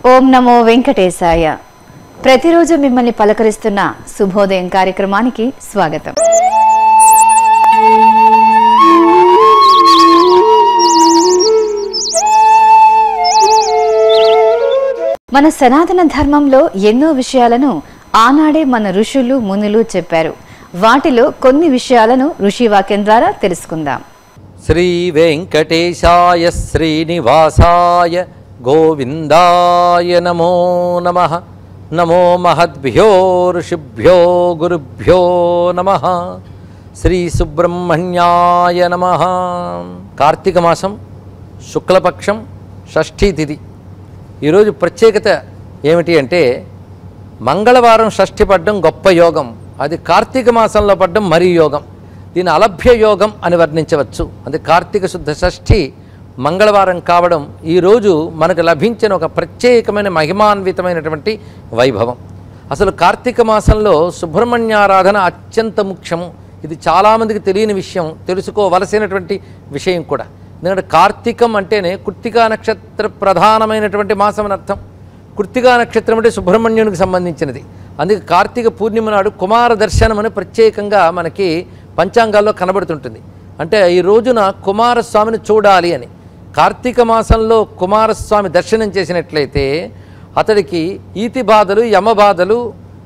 ఓం నమో వెంకటేశాయ ప్రతిరోజు మిమ్మల్ని పలకరిస్తున్న శుభోదయం కార్యక్రమానికి స్వాగతం మన సనాతన ధర్మంలో ఎన్నో విషయాలను ఆనాడే మన ఋషులు మునులు చెప్పారు వాటిలో కొన్ని విషయాలను ఋషి వాక్యం ద్వారా తెలుసుకుందాం శ్రీ వెంకటేశాయ శ్రీనివాసాయ గోవిందాయ నమో నమ నమో మహద్భ్యో ఋషిభ్యో గురుభ్యో నమ శ్రీ సుబ్రహ్మణ్యాయ నమ కార్తీక మాసం శుక్లపక్షం షష్ఠీ తిథి ఈరోజు ప్రత్యేకత ఏమిటి అంటే మంగళవారం షష్ఠి పడ్డం గొప్ప యోగం అది కార్తీక మాసంలో పడ్డం మరీ యోగం దీని అలభ్య యోగం అని వర్ణించవచ్చు అది కార్తీక శుద్ధ షష్ఠి మంగళవారం కావడం ఈరోజు మనకు లభించిన ఒక ప్రత్యేకమైన మహిమాన్వితమైనటువంటి వైభవం అసలు కార్తీక మాసంలో సుబ్రహ్మణ్యారాధన అత్యంత ముఖ్యము ఇది చాలామందికి తెలియని విషయం తెలుసుకోవలసినటువంటి విషయం కూడా ఎందుకంటే కార్తీకం అంటేనే కృత్తికా నక్షత్ర ప్రధానమైనటువంటి మాసం అని అర్థం కృత్తికా నక్షత్రం అంటే సుబ్రహ్మణ్యునికి సంబంధించినది అందుకే కార్తీక పూర్ణిమ నాడు కుమార దర్శనం అని ప్రత్యేకంగా మనకి పంచాంగాల్లో కనబడుతుంటుంది అంటే ఈ రోజున కుమారస్వామిని చూడాలి అని కార్తీక మాసంలో కుమారస్వామి దర్శనం చేసినట్లయితే అతడికి ఈతి బాధలు యమ బాధలు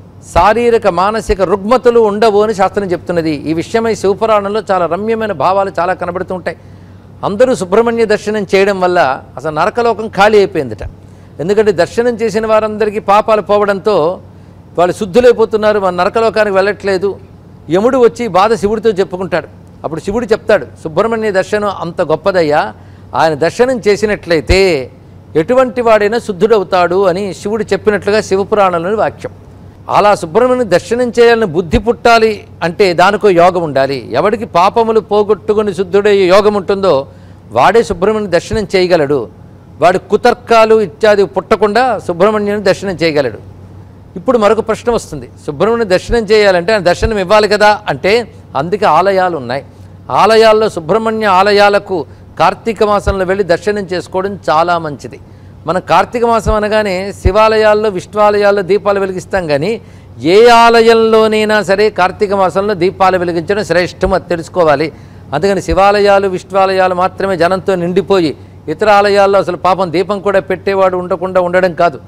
శారీరక మానసిక రుగ్మతలు ఉండవు అని శాస్త్రం చెప్తున్నది ఈ విషయమై శివపురాణంలో చాలా రమ్యమైన భావాలు చాలా కనబడుతూ ఉంటాయి అందరూ సుబ్రహ్మణ్య దర్శనం చేయడం వల్ల అసలు నరకలోకం ఖాళీ అయిపోయిందట ఎందుకంటే దర్శనం చేసిన వారందరికీ పాపాలు పోవడంతో వాళ్ళు శుద్ధులైపోతున్నారు మన నరకలోకానికి వెళ్ళట్లేదు యముడు వచ్చి బాధ శివుడితో చెప్పుకుంటాడు అప్పుడు శివుడు చెప్తాడు సుబ్రహ్మణ్య దర్శనం అంత గొప్పదయ్యా ఆయన దర్శనం చేసినట్లయితే ఎటువంటి వాడైనా శుద్ధుడవుతాడు అని శివుడు చెప్పినట్లుగా శివపురాణంలోని వాక్యం అలా సుబ్రహ్మణ్య దర్శనం చేయాలని బుద్ధి పుట్టాలి అంటే దానికో యోగం ఉండాలి ఎవడికి పాపములు పోగొట్టుకుని శుద్ధుడయ్యే యోగం ఉంటుందో వాడే సుబ్రహ్మణ్య దర్శనం చేయగలడు వాడి కుతర్కాలు ఇత్యాది పుట్టకుండా సుబ్రహ్మణ్యుని దర్శనం చేయగలడు ఇప్పుడు మరొక ప్రశ్న వస్తుంది సుబ్రహ్మణ్య దర్శనం చేయాలంటే ఆయన దర్శనం ఇవ్వాలి కదా అంటే అందుకే ఆలయాలు ఉన్నాయి ఆలయాల్లో సుబ్రహ్మణ్య ఆలయాలకు కార్తీక మాసంలో వెళ్ళి దర్శనం చేసుకోవడం చాలా మంచిది మనం కార్తీక మాసం అనగానే శివాలయాల్లో విష్ణువాలయాల్లో దీపాలు వెలిగిస్తాం కానీ ఏ ఆలయంలోనైనా సరే కార్తీక మాసంలో దీపాలు వెలిగించడం శ్రేష్టం అది తెలుసుకోవాలి అందుకని శివాలయాలు విష్ణువాలయాలు మాత్రమే జనంతో నిండిపోయి ఇతర ఆలయాల్లో అసలు పాపం దీపం కూడా పెట్టేవాడు ఉండకుండా ఉండడం కాదు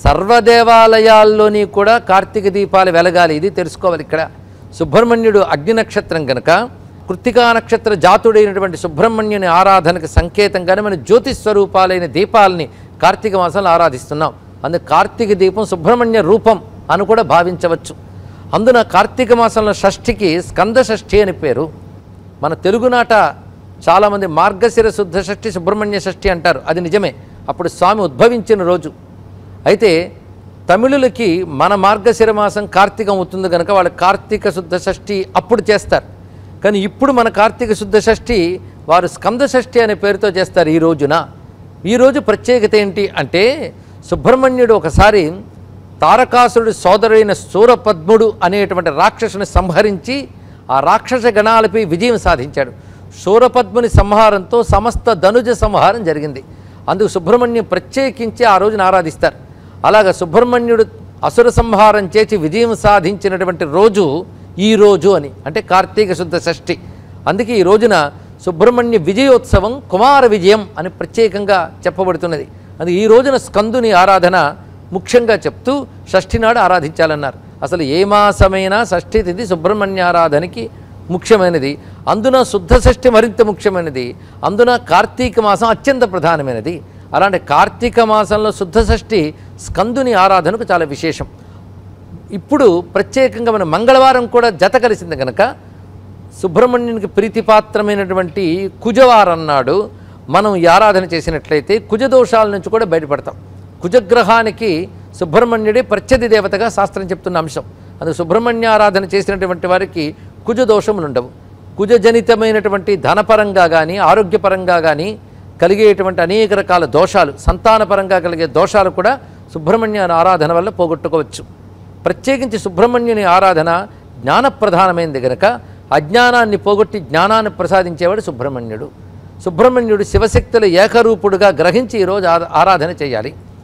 సర్వదేవాలయాల్లోని కూడా కార్తీక దీపాలు వెలగాలి ఇది తెలుసుకోవాలి ఇక్కడ సుబ్రహ్మణ్యుడు అగ్ని నక్షత్రం కనుక కృత్తికా నక్షత్ర జాతుడైనటువంటి సుబ్రహ్మణ్యుని ఆరాధనకు సంకేతంగానే మన జ్యోతి స్వరూపాలైన దీపాలని కార్తీక మాసంలో ఆరాధిస్తున్నాం అందుకు కార్తీక దీపం సుబ్రహ్మణ్య రూపం అని కూడా భావించవచ్చు అందున కార్తీక మాసంలో షష్ఠికి స్కంద షష్ఠి అని పేరు మన తెలుగునాట చాలామంది మార్గశిర శుద్ధ షష్ఠి సుబ్రహ్మణ్య షష్ఠి అంటారు అది నిజమే అప్పుడు స్వామి ఉద్భవించిన రోజు అయితే తమిళులకి మన మార్గశిర మాసం కార్తీకం అవుతుంది కనుక వాళ్ళు కార్తీక శుద్ధ షష్ఠి అప్పుడు చేస్తారు కానీ ఇప్పుడు మన కార్తీక శుద్ధ షష్ఠి వారు స్కంద షష్ఠి అనే పేరుతో చేస్తారు ఈ రోజున ఈ రోజు ప్రత్యేకత ఏంటి అంటే సుబ్రహ్మణ్యుడు ఒకసారి తారకాసురుడి సోదరుడైన సూరపద్ముడు అనేటువంటి రాక్షసుని సంహరించి ఆ రాక్షస గణాలపై విజయం సాధించాడు శూరపద్ముని సంహారంతో సమస్త ధనుజ సంహారం జరిగింది అందుకు సుబ్రహ్మణ్యం ప్రత్యేకించి ఆ రోజున ఆరాధిస్తారు అలాగ సుబ్రహ్మణ్యుడు అసుర సంహారం చేసి విజయం సాధించినటువంటి రోజు ఈ రోజు అని అంటే కార్తీక శుద్ధ షష్ఠి అందుకే ఈ రోజున సుబ్రహ్మణ్య విజయోత్సవం కుమార విజయం అని ప్రత్యేకంగా చెప్పబడుతున్నది అది ఈ రోజున స్కందుని ఆరాధన ముఖ్యంగా చెప్తూ షష్ఠి నాడు ఆరాధించాలన్నారు అసలు ఏ మాసమైనా షష్ఠి తిథి సుబ్రహ్మణ్య ఆరాధనకి ముఖ్యమైనది అందున శుద్ధ షష్ఠి మరింత ముఖ్యమైనది అందున కార్తీక మాసం అత్యంత ప్రధానమైనది అలాంటి కార్తీక మాసంలో శుద్ధ షష్ఠి స్కందుని ఆరాధనకు చాలా విశేషం ఇప్పుడు ప్రత్యేకంగా మన మంగళవారం కూడా జత కలిసింది కనుక సుబ్రహ్మణ్యునికి ప్రీతిపాత్రమైనటువంటి కుజవారం నాడు మనం ఈ ఆరాధన చేసినట్లయితే కుజదోషాల నుంచి కూడా బయటపడతాం కుజగ్రహానికి సుబ్రహ్మణ్యుడే ప్రత్యధి దేవతగా శాస్త్రం చెప్తున్న అంశం అందుకు సుబ్రహ్మణ్య ఆరాధన చేసినటువంటి వారికి కుజ దోషములు ఉండవు కుజజనితమైనటువంటి ధనపరంగా కానీ ఆరోగ్యపరంగా కానీ కలిగేటువంటి అనేక రకాల దోషాలు సంతానపరంగా కలిగే దోషాలు కూడా సుబ్రహ్మణ్య ఆరాధన వల్ల పోగొట్టుకోవచ్చు ప్రత్యేకించి సుబ్రహ్మణ్యుని ఆరాధన జ్ఞానప్రధానమైనది గనక అజ్ఞానాన్ని పోగొట్టి జ్ఞానాన్ని ప్రసాదించేవాడు సుబ్రహ్మణ్యుడు సుబ్రహ్మణ్యుడు శివశక్తుల ఏకరూపుడుగా గ్రహించి ఈరోజు ఆ- ఆరాధన చేయాలి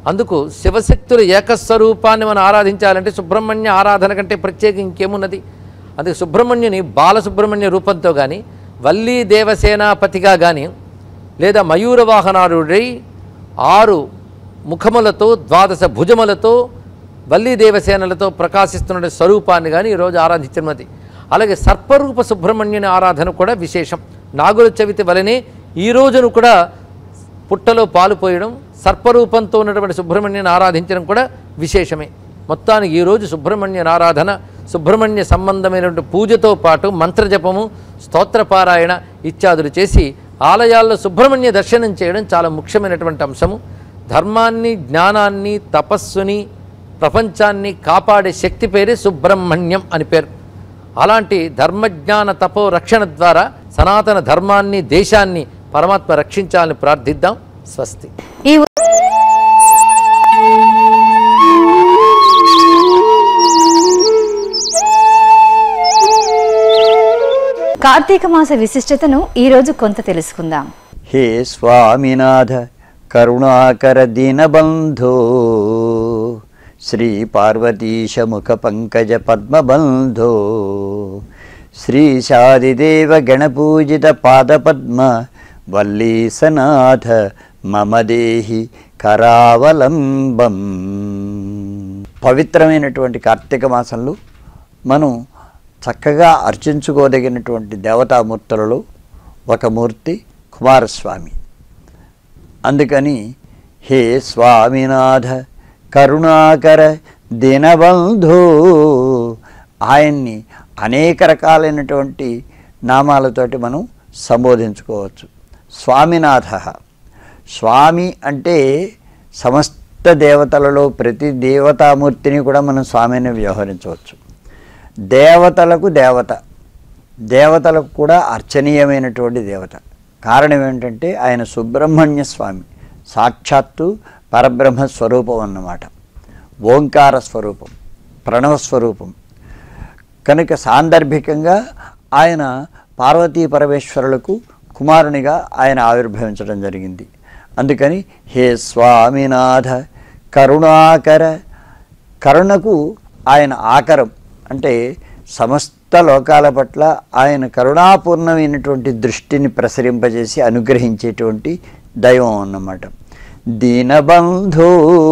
అందుకు శివశక్తుల ఏకస్వరూపాన్ని మనం ఆరాధించాలంటే సుబ్రహ్మణ్య ఆరాధన కంటే ప్రత్యేకం ఇంకేమున్నది అందుకే సుబ్రహ్మణ్యుని బాలసుబ్రహ్మణ్య రూపంతో కానీ వల్లీ దేవసేనాపతిగా కానీ లేదా మయూర వాహనారుడై ఆరు ముఖములతో ద్వాదశ భుజములతో వల్లీ దేవసేనలతో ప్రకాశిస్తున్న స్వరూపాన్ని కానీ ఈరోజు ఆరాధించినది అలాగే సర్పరూప సుబ్రహ్మణ్యుని ఆరాధన కూడా విశేషం నాగుల చవితి వలనే ఈ రోజును కూడా పుట్టలో పాలు పోయడం సర్పరూపంతో ఉన్నటువంటి సుబ్రహ్మణ్యుని ఆరాధించడం కూడా విశేషమే మొత్తానికి ఈరోజు సుబ్రహ్మణ్య ఆరాధన సుబ్రహ్మణ్య సంబంధమైనటువంటి పూజతో పాటు మంత్రజపము స్తోత్రపారాయణ ఇత్యాదులు చేసి ఆలయాల్లో సుబ్రహ్మణ్య దర్శనం చేయడం చాలా ముఖ్యమైనటువంటి అంశము ధర్మాన్ని జ్ఞానాన్ని తపస్సుని ప్రపంచాన్ని కాపాడే శక్తి పేరే సుబ్రహ్మణ్యం అని పేరు అలాంటి ధర్మజ్ఞాన తపో రక్షణ ద్వారా సనాతన ధర్మాన్ని దేశాన్ని పరమాత్మ రక్షించాలని ప్రార్థిద్దాం స్వస్తి ఈ కార్తీక మాస విశిష్టతను ఈ రోజు కొంత తెలుసుకుందాం హే స్వామినాథ కరుణాకర దీనబంధో శ్రీ పార్వతీశ ముఖ పంకజ పద్మబంధో శ్రీశాదిదేవ గణపూజిత పాదపద్మ వల్లీసనాథ మమ దేహి కరావలంబం పవిత్రమైనటువంటి కార్తీక మాసంలో మనం చక్కగా అర్చించుకోదగినటువంటి దేవతామూర్తులలో ఒక మూర్తి కుమారస్వామి అందుకని హే స్వామినాథ కరుణాకర దీనబంధు ఆయన్ని అనేక రకాలైనటువంటి నామాలతోటి మనం సంబోధించుకోవచ్చు స్వామినాథ స్వామి అంటే సమస్త దేవతలలో ప్రతి దేవతామూర్తిని కూడా మనం స్వామిని వ్యవహరించవచ్చు దేవతలకు దేవత దేవతలకు కూడా అర్చనీయమైనటువంటి దేవత కారణం ఏంటంటే ఆయన సుబ్రహ్మణ్య స్వామి సాక్షాత్తు పరబ్రహ్మ స్వరూపం అన్నమాట ఓంకార స్వరూపం ప్రణవ స్వరూపం కనుక సాందర్భికంగా ఆయన పార్వతీ పరమేశ్వరులకు కుమారునిగా ఆయన ఆవిర్భవించడం జరిగింది అందుకని హే స్వామినాథ కరుణాకర కరుణకు ఆయన ఆకరం అంటే సమస్త లోకాల పట్ల ఆయన కరుణాపూర్ణమైనటువంటి దృష్టిని ప్రసరింపజేసి అనుగ్రహించేటువంటి దైవం అన్నమాట దీనబంధు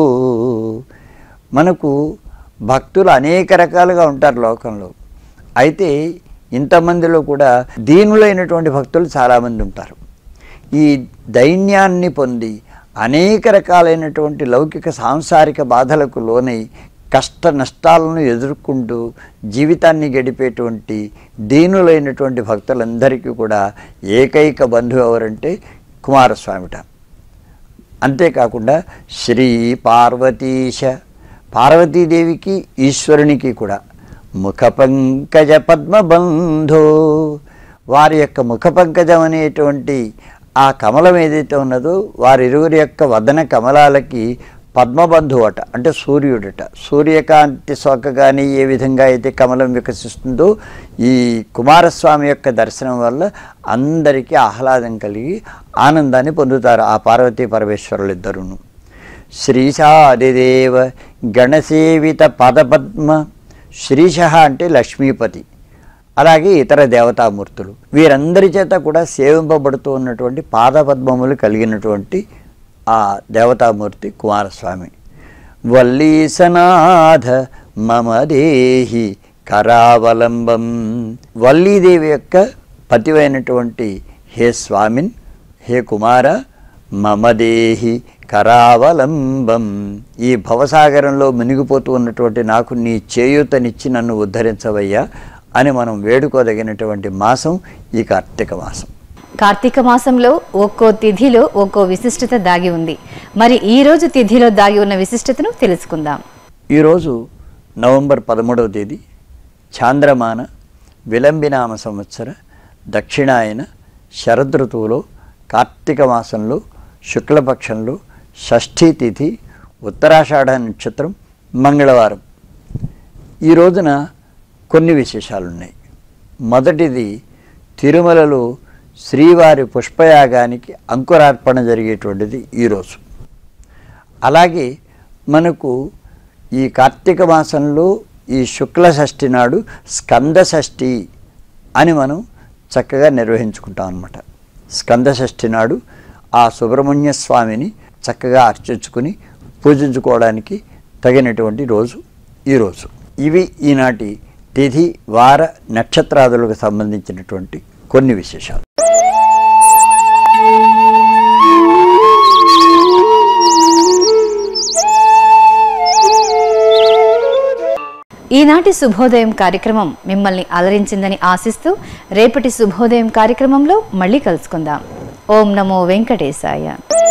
మనకు భక్తులు అనేక రకాలుగా ఉంటారు లోకంలో అయితే ఇంతమందిలో కూడా దీనులైనటువంటి భక్తులు చాలామంది ఉంటారు ఈ దైన్యాన్ని పొంది అనేక రకాలైనటువంటి లౌకిక సాంసారిక బాధలకు లోనై కష్ట నష్టాలను ఎదుర్కొంటూ జీవితాన్ని గడిపేటువంటి దీనులైనటువంటి భక్తులందరికీ కూడా ఏకైక బంధువు ఎవరంటే కుమారస్వామిట అంతేకాకుండా శ్రీ పార్వతీశ పార్వతీదేవికి ఈశ్వరునికి కూడా ముఖ పంకజ పద్మబంధో వారి యొక్క ముఖ పంకజం అనేటువంటి ఆ కమలం ఏదైతే ఉన్నదో వారిరువురి యొక్క వదన కమలాలకి పద్మబంధు అట అంటే సూర్యుడట సూర్యకాంతి సోకగాని ఏ విధంగా అయితే కమలం వికసిస్తుందో ఈ కుమారస్వామి యొక్క దర్శనం వల్ల అందరికీ ఆహ్లాదం కలిగి ఆనందాన్ని పొందుతారు ఆ పార్వతీ పరమేశ్వరులు ఇద్దరును శ్రీశాదిదేవ గణసేవిత పదపద్మ శ్రీశ అంటే లక్ష్మీపతి అలాగే ఇతర దేవతామూర్తులు వీరందరి చేత కూడా సేవింపబడుతూ ఉన్నటువంటి పాదపద్మములు కలిగినటువంటి ఆ దేవతామూర్తి కుమారస్వామి వల్లీసనాథ మమ దేహి కరావలంబం వల్లీదేవి యొక్క పతివైనటువంటి హే స్వామిన్ హే కుమార మమ దేహి కరావలంబం ఈ భవసాగరంలో మునిగిపోతూ ఉన్నటువంటి నాకు నీ చేయూతనిచ్చి నన్ను ఉద్ధరించవయ్యా అని మనం వేడుకోదగినటువంటి మాసం ఈ కార్తీక మాసం కార్తీక మాసంలో ఒక్కో తిథిలో ఒక్కో విశిష్టత దాగి ఉంది మరి ఈ రోజు తిథిలో దాగి ఉన్న విశిష్టతను తెలుసుకుందాం ఈరోజు నవంబర్ పదమూడవ తేదీ చాంద్రమాన విలంబినామ సంవత్సర దక్షిణాయన శరదృతువులో కార్తీక మాసంలో శుక్లపక్షంలో షష్ఠీ తిథి ఉత్తరాషాఢ నక్షత్రం మంగళవారం ఈ రోజున కొన్ని విశేషాలున్నాయి మొదటిది తిరుమలలో శ్రీవారి పుష్పయాగానికి అంకురార్పణ జరిగేటువంటిది ఈరోజు అలాగే మనకు ఈ కార్తీక మాసంలో ఈ శుక్ల షష్ఠి నాడు స్కంద షష్ఠి అని మనం చక్కగా నిర్వహించుకుంటాం అన్నమాట స్కంద షష్ఠి నాడు ఆ సుబ్రహ్మణ్య స్వామిని చక్కగా అర్చించుకుని పూజించుకోవడానికి తగినటువంటి రోజు ఈరోజు ఇవి ఈనాటి తిథి వార నక్షత్రాదులకు సంబంధించినటువంటి కొన్ని విశేషాలు ఈనాటి శుభోదయం కార్యక్రమం మిమ్మల్ని అలరించిందని ఆశిస్తూ రేపటి శుభోదయం కార్యక్రమంలో మళ్ళీ కలుసుకుందాం ఓం నమో వెంకటేశాయ